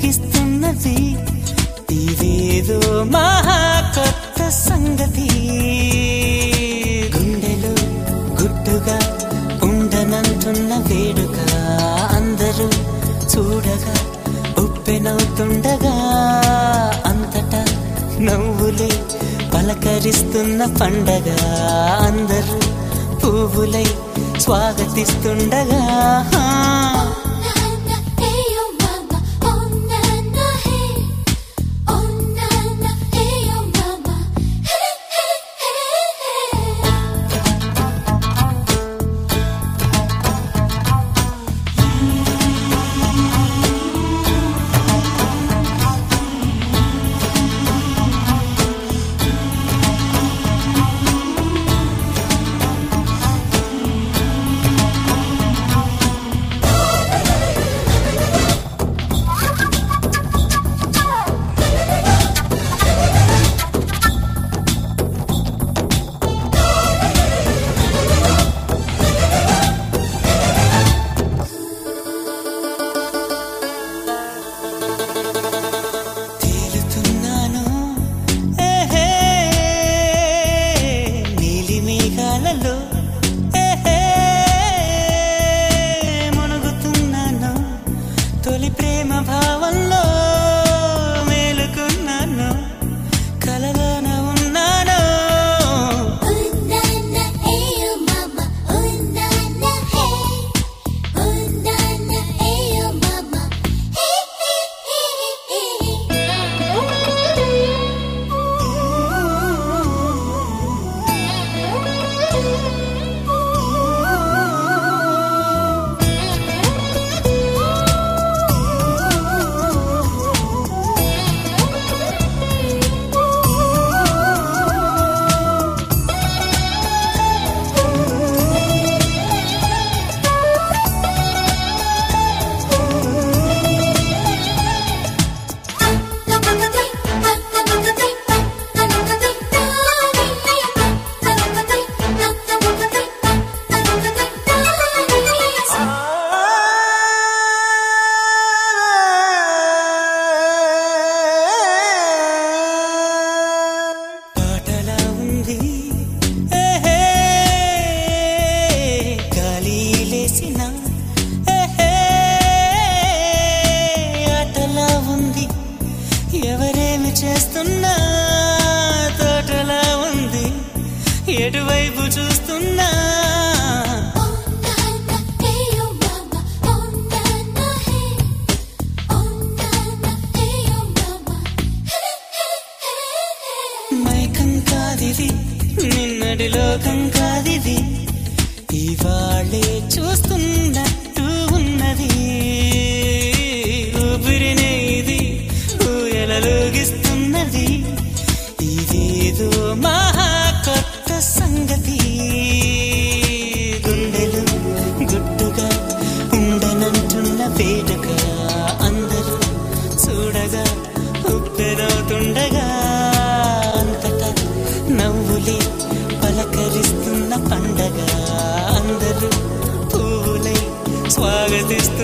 వెలుగిస్తున్నది ఇదేదో మహా కొత్త సంగతి గుండెలు గుట్టుగా ఉండనంటున్న వేడుక అందరూ చూడగా ఉప్పెనవుతుండగా అంతటా నవ్వులే పలకరిస్తున్న పండగ అందరూ పువ్వులై స్వాగతిస్తుండగా Nana, hey yo mama, oh nana hey, oh nana, hey yo mama, hey hey hey hey. తేలుతున్నాను ఏహే, నీలి మేఘాలలో ఏహే, మునుగుతున్నాను తొలి ప్రేమ భావంలో మేలుకున్నాను కలలోన ఉన్నాను Oh nana, hey yo mama, oh nana hey, oh nana hey yo mama, hey hey hey పాటలా ఉంది ఏహే, గాలి లేసిన ఏహే, ఆటలా ఉంది ఎవరేమి చేస్తున్నా తోటలా ఉంది ఎటువైపు చూస్తున్నా మైకం కాదిది నిన్నటి లోకం కాదిది ఇవాళే చూస్తున్నట్టు ఉన్నది ఊపిరినే ఇది ఊయలలోగిస్తున్నది ఇదేదో మహా కొత్త సంగతి గుండెలు గుట్టుగా ఉండనంటున్న వేడుక అందరూ చూడగా ఉప్పెనవుతుండగా అంతటా నవ్వులే పలకరిస్తున్న పండగ అందరూ పువ్వులై స్వాగతిస్తూ